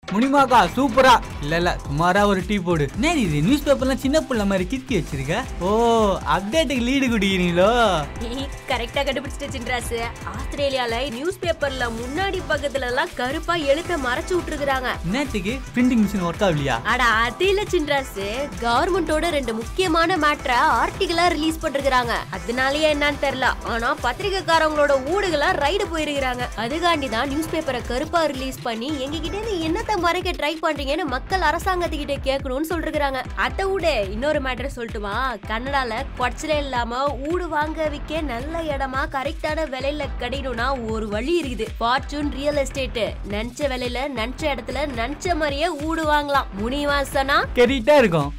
முனிமாக்கா சூப்பரா இல்ல இல்ல சுமாரா ஒரு டீ போடு என்ன இது நியூஸ் பேப்பர்லாம் சின்ன புள்ள மாதிரி கிறுக்கி வச்சிருக்க ஓ அப்டேட்டுக்கு லீடு குடிக்கிறீங்களோ கரெக்டா கண்டுபிடிச்சிட்டு சின்ராஸ் ஆஸ்திரேலியால நியூஸ் பேப்பர்ல முன்னாடி பக்கத்துல எல்லாம் கருப்பா எழுத்த மறைச்சு விட்டுருக்காங்க என்னத்துக்கு பிரிண்டிங் மிஷின் ஒர்க் ஆகலையா அட அது இல்ல சின்ராஸ் கவர்மெண்டோட ரெண்டு முக்கியமான மேட்டரை ஆர்டிகலா ரிலீஸ் பண்ணிருக்காங்க அதனாலயே என்னன்னு தெரியல ஆனா பத்திரிக்கைக்காரங்களோட ஊடுகளா ரைடு போயிருக்காங்க அதுக்காண்டி தான் நியூஸ் பேப்பரை கருப்பா ரிலீஸ் பண்ணி எங்க கிட்ட இருந்து என்னத்த மறைக்க ட்ரை பண்றீங்கன்னு மக்கள் அரசாங்கத்துக்கிட்ட கேட்கணும்னு சொல்லிருக்காங்க அதை விட இன்னொரு மேட்டர் சொல்லட்டுமா கன்னடால குறைச்சலே இல்லாம ஊடு வாங்க விற்க நல்ல இடமா கரெக்டான விலையில கிடைக்கணும்னா ஒரு வழி இருக்குது ஃபார்ச்சூன் ரியல் எஸ்டேட் நினைச்ச விலையில நினைச்ச இடத்துல நினைச்ச மாதிரியே ஊடு வாங்கலாம் முனிவாசனா கெரிட்டா இருக்கும்